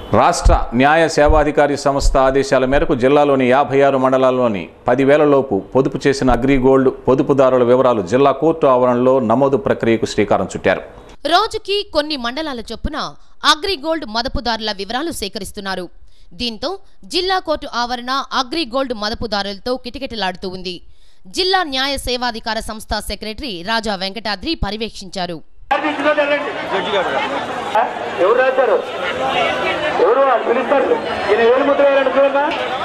రాష్ట్ర న్యాయ సేవాధికారి సంస్థ ఆదేశాల మేరకు జిల్లాలోని యాభై ఆరు మండలాల్లోని పదివేల లోపు పొదుపు చేసిన అగ్రిగోల్డ్ పొదుపుదారుల వివరాలు జిల్లా కోర్టు ఆవరణలో నమోదు ప్రక్రియకు శ్రీకారం చుట్టారు రోజుకి కొన్ని మండలాల చొప్పున అగ్రిగోల్డ్ మదపుదారుల వివరాలు సేకరిస్తున్నారు దీంతో జిల్లా కోర్టు ఆవరణ అగ్రిగోల్డ్ మదపుదారులతో కిటకిటలాడుతూ ఉంది జిల్లా న్యాయ సేవాధికార సంస్థ సెక్రటరీ రాజా వెంకటాద్రి పర్యవేక్షించారు ఎవరు రాశారు ఎవరు వాళ్ళు పిలుస్తారు ఈయన ఏడు ముద్ర వేయాలని చూడమ్మా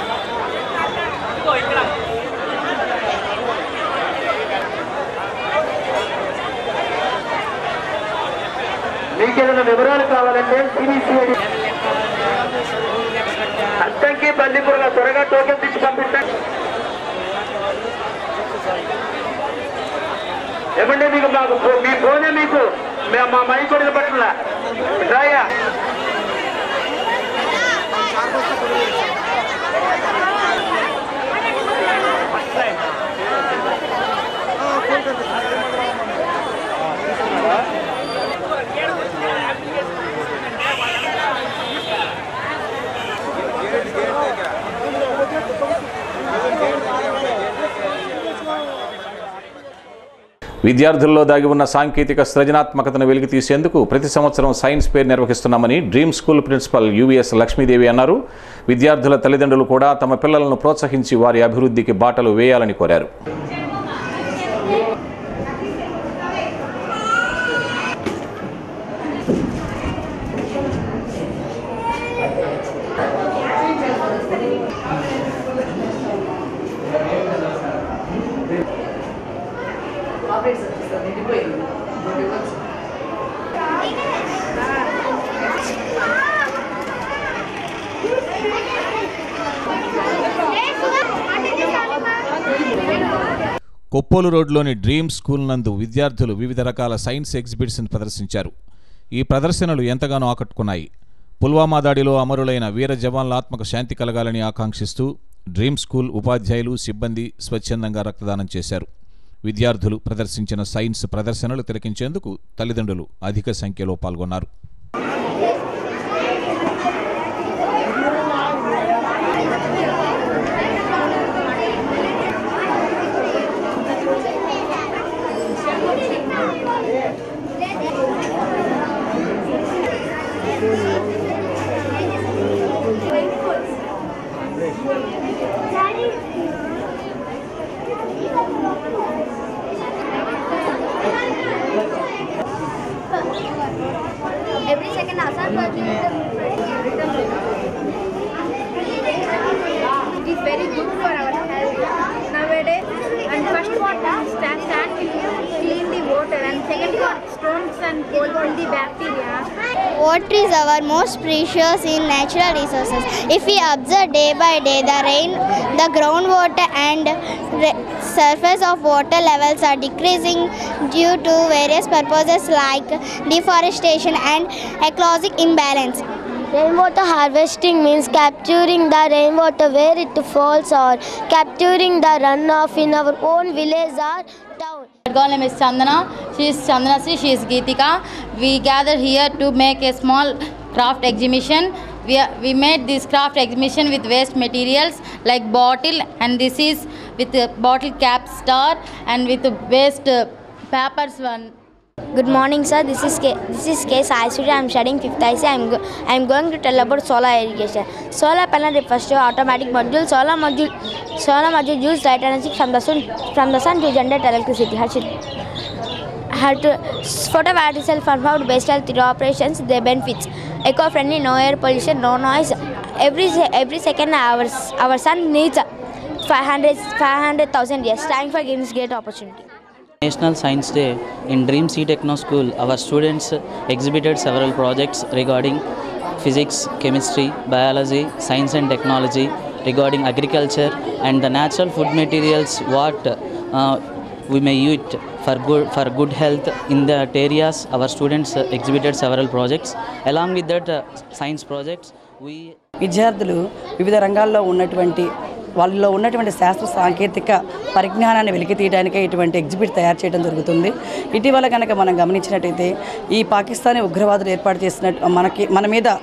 మీకేదైనా వివరాలు కావాలంటే సిబిసిఐడి అద్దంకి బల్లిపురగా త్వరగా టోకెన్ తెచ్చి పంపించండి ఏమంటే మీకు మాకు ఫో- మీ ఫోనే మీకు మే- మా మైక్ కొడిన పట్ల రాయా విద్యార్థుల్లో దాగి ఉన్న సాంకేతిక సృజనాత్మకతను వెలికి తీసేందుకు ప్రతి సంవత్సరం సైన్స్ ఫేర్ నిర్వహిస్తున్నామని dream school principal UVS Lakshmidevi అన్నారు విద్యార్థుల తల్లిదండ్రులు కూడా తమ పిల్లలను ప్రోత్సహించి వారి అభివృద్ధికి బాటలు వేయాలని కోరారు కొప్పోలు రోడ్లోని డ్రీమ్ స్కూల్ నందు విద్యార్థులు వివిధ రకాల సైన్స్ ఎగ్జిబిట్స్ని ప్రదర్శించారు ఈ ప్రదర్శనలు ఎంతగానో ఆకట్టుకున్నాయి పుల్వామా దాడిలో అమరులైన వీర జవాన్ల ఆత్మకు శాంతి కలగాలని ఆకాంక్షిస్తూ డ్రీమ్ స్కూల్ ఉపాధ్యాయులు సిబ్బంది స్వచ్ఛందంగా రక్తదానం చేశారు విద్యార్థులు ప్రదర్శించిన సైన్స్ ప్రదర్శనలు తిలకించేందుకు తల్లిదండ్రులు అధిక సంఖ్యలో పాల్గొన్నారు Every second Assam It is very good for our health nowadays. And first water, stand, stand will clean the water. And second one, stones and coal kill the bacteria. Water is our most precious in natural resources. If we observe day by day, the rain, the groundwater and re- surface of water levels are decreasing due to various purposes like deforestation and ecological imbalance. Rainwater harvesting means capturing the rainwater where it falls or capturing the runoff in our own village or town. girl name is Chandana. She is Chandana Sri. She is Geetika. We gather here to make a small craft exhibition. We, are, we made this craft exhibition with waste materials like bottle and this is with a bottle cap star and with waste uh, papers one. Good morning, sir. This is K. This is K. Sai Suri. I am studying fifth IC. I am go- I am going to tell about solar irrigation. Solar panel refers to automatic module. Solar module solar module use light energy from the sun from the sun to generate electricity. Harshit. How to photovoltaic cell farm based on three operations. Their benefits: eco-friendly, no air pollution, no noise. Every se- every second, our our sun needs 500 500,000 years. Thanks for giving this great opportunity. National Science Day in Dream Sea Techno School, our students exhibited several projects regarding physics, chemistry, biology, science and technology, regarding agriculture and the natural food materials what uh, we may eat for good for good health in that areas. Our students uh, exhibited several projects. Along with that uh, science projects, we విద్యార్థులు వివిధ రంగాల్లో ఉన్నటువంటి వాళ్ళలో ఉన్నటువంటి శాస్త్ర సాంకేతిక పరిజ్ఞానాన్ని వెలికి తీయడానికే ఇటువంటి ఎగ్జిబిట్ తయారు చేయడం జరుగుతుంది ఇటీవల కనుక మనం గమనించినట్టయితే ఈ పాకిస్తానీ ఉగ్రవాదులు ఏర్పాటు చేసిన మనకి మన మీద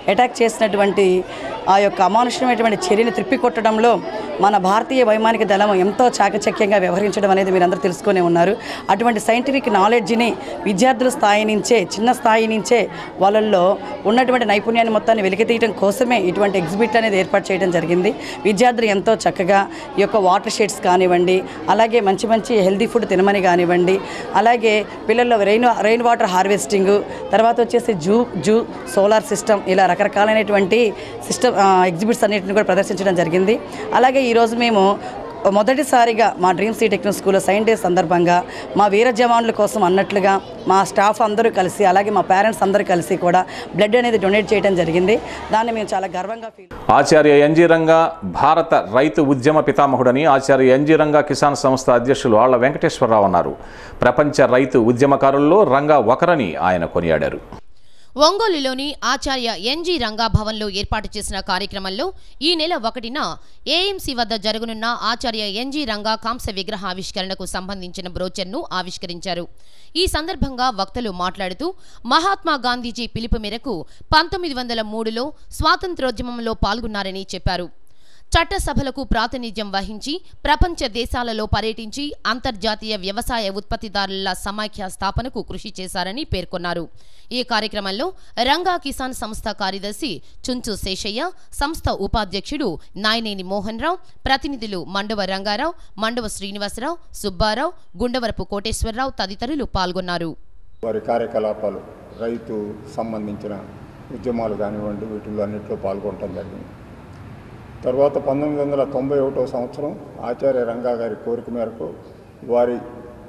అటాక్ చేసినటువంటి ఆ యొక్క అమానుషమైనటువంటి చర్యని త్రిప్పికొట్టడంలో మన భారతీయ వైమానిక దళం ఎంతో చాకచక్యంగా వ్యవహరించడం అనేది మీరందరూ తెలుసుకునే ఉన్నారు అటువంటి సైంటిఫిక్ నాలెడ్జ్ని విద్యార్థుల స్థాయి నుంచే చిన్న స్థాయి నుంచే వాళ్ళల్లో ఉన్నటువంటి నైపుణ్యాన్ని మొత్తాన్ని వెలికితీయడం కోసమే ఇటువంటి ఎగ్జిబిట్ అనేది ఏర్పాటు చేయడం జరిగింది విద్యార్థులు ఎంతో చక్కగా ఈ యొక్క వాటర్ షేడ్స్ కానివ్వండి అలాగే మంచి మంచి హెల్దీ ఫుడ్ తినమని కానివ్వండి అలాగే పిల్లల్లో రెయిన్ రెయిన్ వాటర్ హార్వెస్టింగ్ తర్వాత వచ్చేసి జూ జూ సోలార్ సిస్టమ్ ఇలా రకరకాలైనటువంటి సిస్టమ్ ఎగ్జిబిట్స్ అన్నిటిని కూడా ప్రదర్శించడం జరిగింది అలాగే ఈరోజు మేము మొదటిసారిగా మా డ్రీమ్ సీ టెక్నో స్కూల్లో సైన్ డే సందర్భంగా మా వీర జవాన్ల కోసం అన్నట్లుగా మా స్టాఫ్ అందరూ కలిసి అలాగే మా పేరెంట్స్ అందరూ కలిసి కూడా బ్లడ్ అనేది డొనేట్ చేయడం జరిగింది దాన్ని మేము చాలా గర్వంగా ఫీల్ ఆచార్య ఎన్జీ రంగా భారత రైతు ఉద్యమ పితామహుడని ఆచార్య ఎన్జీ రంగా కిసాన్ సంస్థ అధ్యక్షులు ఆళ్ల వెంకటేశ్వరరావు అన్నారు ప్రపంచ రైతు ఉద్యమకారుల్లో రంగా ఒకరని ఆయన కొనియాడారు ఒంగోలులోని ఆచార్య ఎన్జి రంగా భవన్లో ఏర్పాటు చేసిన కార్యక్రమంలో ఈ నెల ఒకటిన ఏఎంసీ వద్ద జరగనున్న ఆచార్య ఎన్జి రంగా కాంస్య విగ్రహ ఆవిష్కరణకు సంబంధించిన బ్రోచర్ను ఆవిష్కరించారు ఈ సందర్భంగా వక్తలు మాట్లాడుతూ మహాత్మా గాంధీజీ పిలుపు మేరకు పంతొమ్మిది వందల మూడులో స్వాతంత్రోద్యమంలో పాల్గొన్నారని చెప్పారు చట్టసభలకు ప్రాతినిధ్యం వహించి ప్రపంచ దేశాలలో పర్యటించి అంతర్జాతీయ వ్యవసాయ ఉత్పత్తిదారుల సమాఖ్య స్థాపనకు కృషి చేశారని పేర్కొన్నారు ఈ కార్యక్రమంలో రంగా కిసాన్ సంస్థ కార్యదర్శి చుంచు శేషయ్య సంస్థ ఉపాధ్యక్షుడు నాయనేని మోహన్ రావు ప్రతినిధులు మండవ రంగారావు మండవ శ్రీనివాసరావు సుబ్బారావు గుండవరపు కోటేశ్వరరావు తదితరులు పాల్గొన్నారు వారి కార్యకలాపాలు రైతు సంబంధించిన ఉద్యమాలు కానివ్వండి వీటిల్లో అన్నింటిలో పాల్గొనడం జరిగింది తర్వాత పంతొమ్మిది వందల తొంభై ఒకటో సంవత్సరం ఆచార్య రంగా గారి కోరిక మేరకు వారి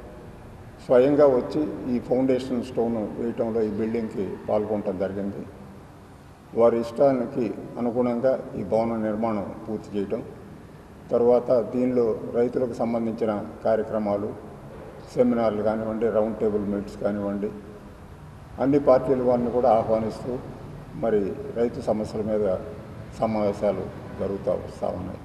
స్వయంగా వచ్చి ఈ ఫౌండేషన్ స్టోన్ వేయటంలో ఈ బిల్డింగ్కి పాల్గొనడం జరిగింది వారి ఇష్టానికి అనుగుణంగా ఈ భవన నిర్మాణం పూర్తి చేయటం తర్వాత దీనిలో రైతులకు సంబంధించిన కార్యక్రమాలు సెమినార్లు కానివ్వండి రౌండ్ టేబుల్ మీట్స్ కానివ్వండి అన్ని పార్టీల వారిని కూడా ఆహ్వానిస్తూ మరి రైతు సమస్యల మీద సమావేశాలు జరుగుతూ వస్తూ ఉన్నాయి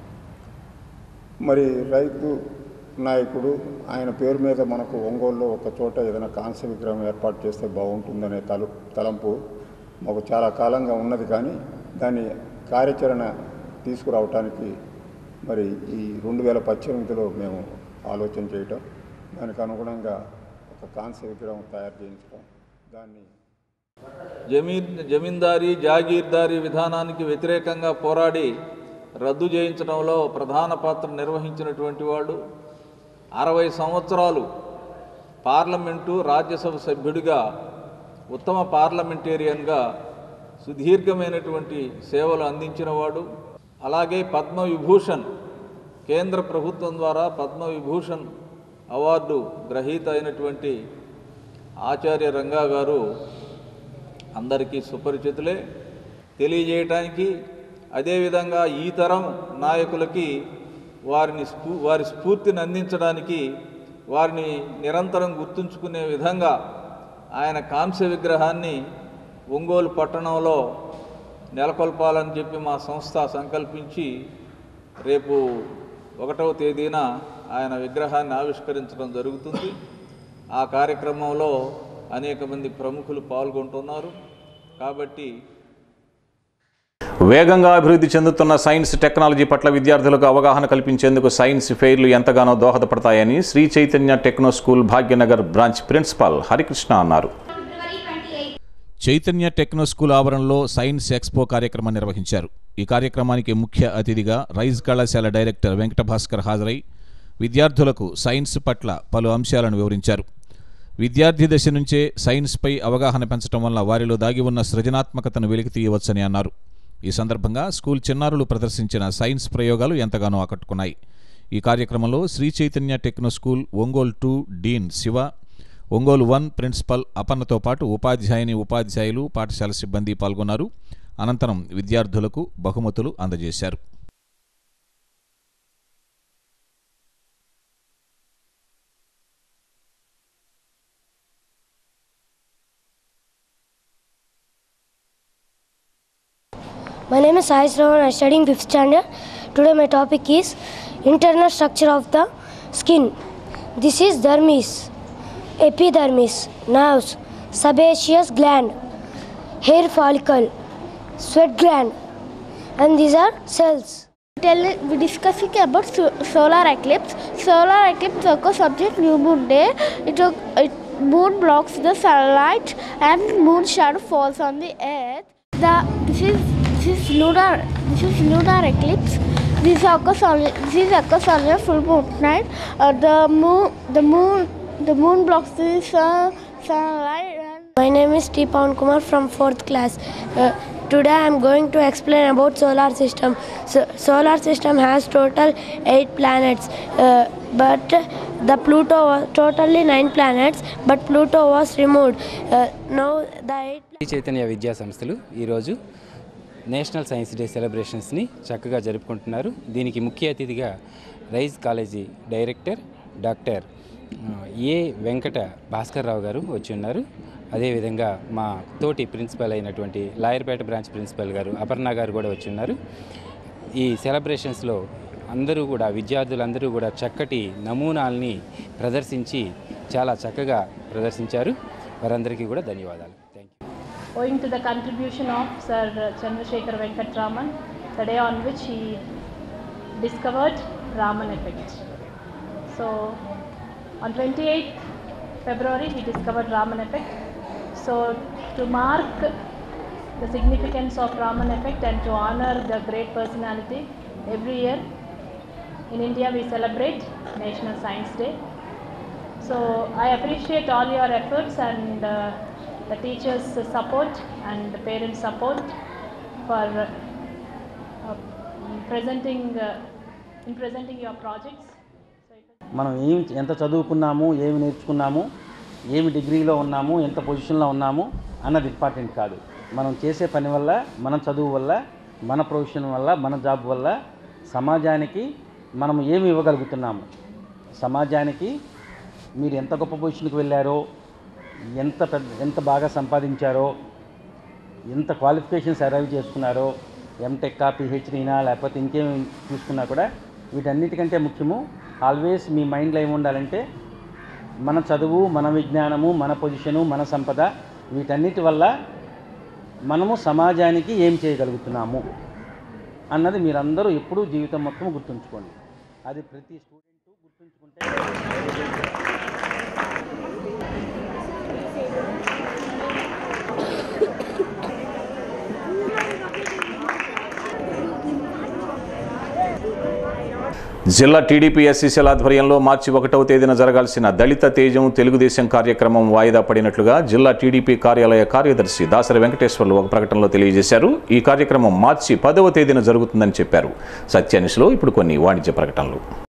మరి రైతు నాయకుడు ఆయన పేరు మీద మనకు ఒంగోలులో ఒక చోట ఏదైనా కాంస్య విగ్రహం ఏర్పాటు చేస్తే బాగుంటుందనే తలు తలంపు మాకు చాలా కాలంగా ఉన్నది కానీ దాన్ని కార్యాచరణ తీసుకురావటానికి మరి ఈ రెండు వేల పద్దెనిమిదిలో మేము ఆలోచన చేయటం దానికి అనుగుణంగా ఒక కాంస్య విగ్రహం తయారు చేయించడం దాన్ని జమీన్ జమీందారీ జాగీర్దారీ విధానానికి వ్యతిరేకంగా పోరాడి రద్దు చేయించడంలో ప్రధాన పాత్ర నిర్వహించినటువంటి వాడు అరవై సంవత్సరాలు పార్లమెంటు రాజ్యసభ సభ్యుడిగా ఉత్తమ పార్లమెంటేరియన్గా సుదీర్ఘమైనటువంటి సేవలు అందించినవాడు అలాగే పద్మవిభూషణ్ కేంద్ర ప్రభుత్వం ద్వారా పద్మవిభూషణ్ అవార్డు గ్రహీత అయినటువంటి ఆచార్య రంగా గారు అందరికీ సుపరిచితులే తెలియజేయటానికి అదేవిధంగా ఈ తరం నాయకులకి వారిని స్ఫూ వారి స్ఫూర్తిని అందించడానికి వారిని నిరంతరం గుర్తుంచుకునే విధంగా ఆయన కాంస్య విగ్రహాన్ని ఒంగోలు పట్టణంలో నెలకొల్పాలని చెప్పి మా సంస్థ సంకల్పించి రేపు ఒకటవ తేదీన ఆయన విగ్రహాన్ని ఆవిష్కరించడం జరుగుతుంది ఆ కార్యక్రమంలో అనేక మంది ప్రముఖులు పాల్గొంటున్నారు కాబట్టి వేగంగా అభివృద్ధి చెందుతున్న సైన్స్ టెక్నాలజీ పట్ల విద్యార్థులకు అవగాహన కల్పించేందుకు సైన్స్ ఫెయిర్లు ఎంతగానో దోహదపడతాయని Sri Chaitanya techno school Bhagyanagar branch principal Harikrishna అన్నారు చైతన్య టెక్నో స్కూల్ ఆవరణలో సైన్స్ ఎక్స్పో కార్యక్రమం నిర్వహించారు ఈ కార్యక్రమానికి ముఖ్య అతిథిగా రైజ్ కళాశాల డైరెక్టర్ వెంకట భాస్కర్ హాజరై విద్యార్థులకు సైన్స్ పట్ల పలు అంశాలను వివరించారు విద్యార్థి దశ నుంచే సైన్స్పై అవగాహన పెంచడం వల్ల వారిలో దాగి ఉన్న సృజనాత్మకతను వెలికి తీయవచ్చని అన్నారు ఈ సందర్భంగా స్కూల్ చిన్నారులు ప్రదర్శించిన సైన్స్ ప్రయోగాలు ఎంతగానో ఆకట్టుకున్నాయి ఈ కార్యక్రమంలో Sri Chaitanya techno school Ongole two dean Siva Ongole one principal అపన్నతో పాటు ఉపాధ్యాయుని ఉపాధ్యాయులు పాఠశాల సిబ్బంది పాల్గొన్నారు అనంతరం విద్యార్థులకు బహుమతులు అందజేశారు My name is Sai Sravan. I'm studying 5th standard. Today my topic is internal structure of the skin. This is dermis, epidermis, nerves, sebaceous gland, hair follicle, sweat gland, and these are cells. Tell, we discussing about so- solar eclipse. Solar eclipse occurs on the new moon day. It, oc- it moon blocks the sunlight and moon shadow falls on the earth. The this is this is lunar this is lunar eclipse. This occurs on this is occurs on a full moon night. Uh, the moon the moon the moon blocks the sun, sunlight and My name is T. Pawan Kumar from 4th class. Uh, today I am going to explain about solar system. So, solar system has total 8 planets. Uh, but the Pluto was totally 9 planets, but Pluto was removed. Uh, now the 8 Shri Chaitanya విద్యా సంస్థలు ఈరోజు national science day సెలబ్రేషన్స్ని చక్కగా జరుపుకుంటున్నారు దీనికి ముఖ్య అతిథిగా rise college director doctor ఆ, ఏ వెంకట భాస్కర్ రావు గారు వచ్చి ఉన్నారు అదేవిధంగా మా తోటి ప్రిన్సిపల్ అయినటువంటి లాయర్పేట బ్రాంచ్ ప్రిన్సిపల్ గారు అపర్ణ గారు కూడా వచ్చి ఉన్నారు ఈ సెలబ్రేషన్స్లో అందరూ కూడా విద్యార్థులందరూ కూడా చక్కటి నమూనాల్ని ప్రదర్శించి చాలా చక్కగా ప్రదర్శించారు వారందరికీ కూడా ధన్యవాదాలు thank you owing to the contribution of Sir Chandrasekhar Venkatraman, the day on which he discovered Raman effect. So, on 28th February, he discovered Raman effect. So, to mark the significance of Raman effect and to honor the great personality, every year in India we celebrate National Science Day. So I appreciate all your efforts and uh, the teachers' support and the parents' support for uh, uh, presenting uh, in presenting your projects. మనం ఏం ఎంత చదువుకున్నాము ఏమి నేర్చుకున్నాము ఏమి డిగ్రీలో ఉన్నాము ఎంత పొజిషన్లో ఉన్నాము అన్నది ఇంపార్టెంట్ కాదు మనం చేసే పని వల్ల మన చదువు వల్ల మన ప్రొఫెషన్ వల్ల మన జాబ్ వల్ల సమాజానికి మనం ఏమి ఇవ్వగలుగుతున్నాము సమాజానికి మీరు ఎంత గొప్ప పొజిషన్కి వెళ్ళారో ఎంత పెద్ద ఎంత బాగా సంపాదించారో ఎంత క్వాలిఫికేషన్స్ అరైవ్ చేసుకున్నారో ఎంటెక్కా పిహెచ్డీనా లేకపోతే ఇంకేం చూసుకున్నా కూడా వీటన్నిటికంటే ముఖ్యము ఆల్వేస్ మీ మైండ్లో ఏమి ఉండాలంటే మన చదువు మన విజ్ఞానము మన పొజిషను మన సంపద వీటన్నిటి వల్ల మనము సమాజానికి ఏం చేయగలుగుతున్నాము అన్నది మీరందరూ ఎప్పుడూ జీవితం మొత్తం గుర్తుంచుకోండి అది ప్రతి స్టూడెంట్ గుర్తుంచుకుంటే జిల్లా టీడీపీ ఎస్సీసీల ఆధ్వర్యంలో మార్చి ఒకటవ తేదీన జరగాల్సిన దళిత తేజం తెలుగుదేశం కార్యక్రమం వాయిదా పడినట్లుగా జిల్లా టీడీపీ కార్యాలయ కార్యదర్శి దాసరి వెంకటేశ్వర్లు ఒక ప్రకటనలో తెలియజేశారు ఈ కార్యక్రమం మార్చి పదవ తేదీన జరుగుతుందని చెప్పారు సత్యానిషిలో ఇప్పుడు కొన్ని వాణిజ్య ప్రకటనలు